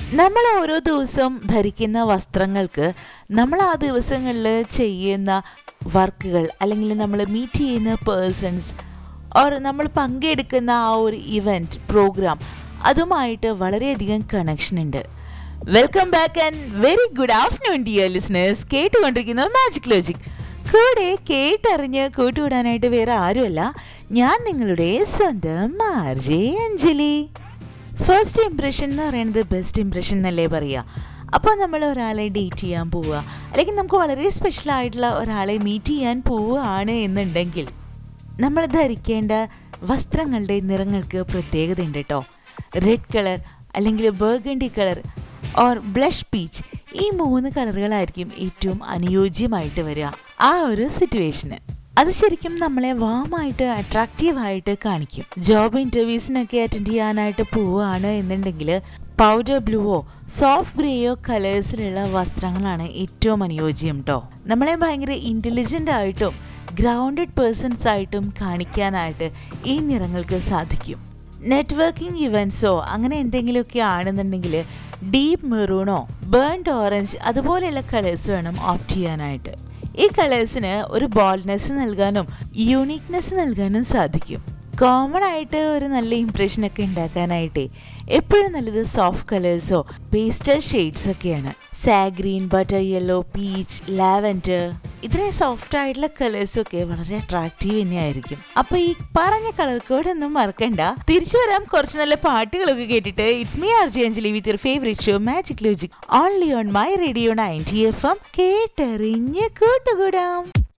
നമ്മൾ ഓരോ ദിവസം ധരിക്കുന്ന വസ്ത്രങ്ങൾക്ക് നമ്മൾ ആ ദിവസങ്ങളിൽ ചെയ്യുന്ന വർക്കുകൾ അല്ലെങ്കിൽ നമ്മൾ മീറ്റ് ചെയ്യുന്ന പേഴ്സൺസ് ഓർ നമ്മൾ പങ്കെടുക്കുന്ന ആ ഒരു ഇവൻറ്റ് പ്രോഗ്രാം അതുമായിട്ട് വളരെയധികം കണക്ഷൻ ഉണ്ട് welcome back and very good afternoon dear listeners കേട്ടുകൊണ്ടിരിക്കുന്ന മാജിക് ലോജിക് കൂടെ കേട്ടറിഞ്ഞ് കൂട്ടുകൂടാനായിട്ട് വേറെ ആരുമല്ല ഞാൻ നിങ്ങളുടെ സ്വന്തം ആർജെ അഞ്ജലി ഫസ്റ്റ് ഇംപ്രഷൻ എന്ന് പറയുന്നത് ബെസ്റ്റ് ഇംപ്രഷൻ എന്നല്ലേ പറയുക അപ്പോൾ നമ്മൾ ഒരാളെ ഡേറ്റ് ചെയ്യാൻ പോവുക അല്ലെങ്കിൽ നമുക്ക് വളരെ സ്പെഷ്യൽ ആയിട്ടുള്ള ഒരാളെ മീറ്റ് ചെയ്യാൻ പോവുകയാണ് എന്നുണ്ടെങ്കിൽ നമ്മൾ ധരിക്കേണ്ട വസ്ത്രങ്ങളുടെ നിറങ്ങൾക്ക് പ്രത്യേകത ഉണ്ട് കേട്ടോ റെഡ് കളർ അല്ലെങ്കിൽ burgundy colour or blush peach ഈ മൂന്ന് കളറുകളായിരിക്കും ഏറ്റവും അനുയോജ്യമായിട്ട് വരിക ആ ഒരു സിറ്റുവേഷന് അത് ശരിക്കും നമ്മളെ വാമായിട്ട് അട്രാക്റ്റീവായിട്ട് കാണിക്കും ജോബ് ഇൻ്റർവ്യൂസിനൊക്കെ അറ്റൻഡ് ചെയ്യാനായിട്ട് പോവുകയാണ് എന്നുണ്ടെങ്കിൽ പൗഡർ ബ്ലൂവോ സോഫ്റ്റ് ഗ്രേയോ കളേഴ്സിലുള്ള വസ്ത്രങ്ങളാണ് ഏറ്റവും അനുയോജ്യം കേട്ടോ നമ്മളെ ഭയങ്കര ഇൻ്റലിജൻ്റ് ആയിട്ടും ഗ്രൗണ്ടഡ് പേഴ്സൺസ് ആയിട്ടും കാണിക്കാനായിട്ട് ഈ നിറങ്ങൾക്ക് സാധിക്കും നെറ്റ്വർക്കിംഗ് ഇവൻറ്റ്സോ അങ്ങനെ എന്തെങ്കിലുമൊക്കെ ആണെന്നുണ്ടെങ്കിൽ ഡീപ്പ് മെറൂണോ ബേൺഡ് ഓറഞ്ച് അതുപോലെയുള്ള കളേഴ്സ് വേണം ഓപ്റ്റ് ചെയ്യാനായിട്ട് ഈ കളേഴ്സിന് ഒരു ബോൾഡ്നെസ് നൽകാനും യൂണിക്നെസ് നൽകാനും സാധിക്കും കോമൺ ആയിട്ട് ഒരു നല്ല ഇംപ്രഷൻ ഒക്കെ ഉണ്ടാക്കാനായിട്ട് എപ്പോഴും നല്ലത് സോഫ്റ്റ് കളേഴ്സോ പേസ്റ്റൽ ഷെയ്ഡ്സ് ഒക്കെയാണ് sea green butter yellow peach lavender ഇത്രയും സോഫ്റ്റ് ആയിട്ടുള്ള കളേഴ്സും ഒക്കെ വളരെ അട്രാക്റ്റീവ് തന്നെയായിരിക്കും അപ്പൊ ഈ പറഞ്ഞ കളർ കോഡ് ഒന്നും മറക്കണ്ട തിരിച്ചു വരാം കുറച്ച് നല്ല പാട്ടുകളൊക്കെ കേട്ടിട്ട് it's me R J Anjali with your favourite show magic logic only on my radio ninety F M കേട്ടറിഞ്ഞ് കൂട്ടുകൂടാം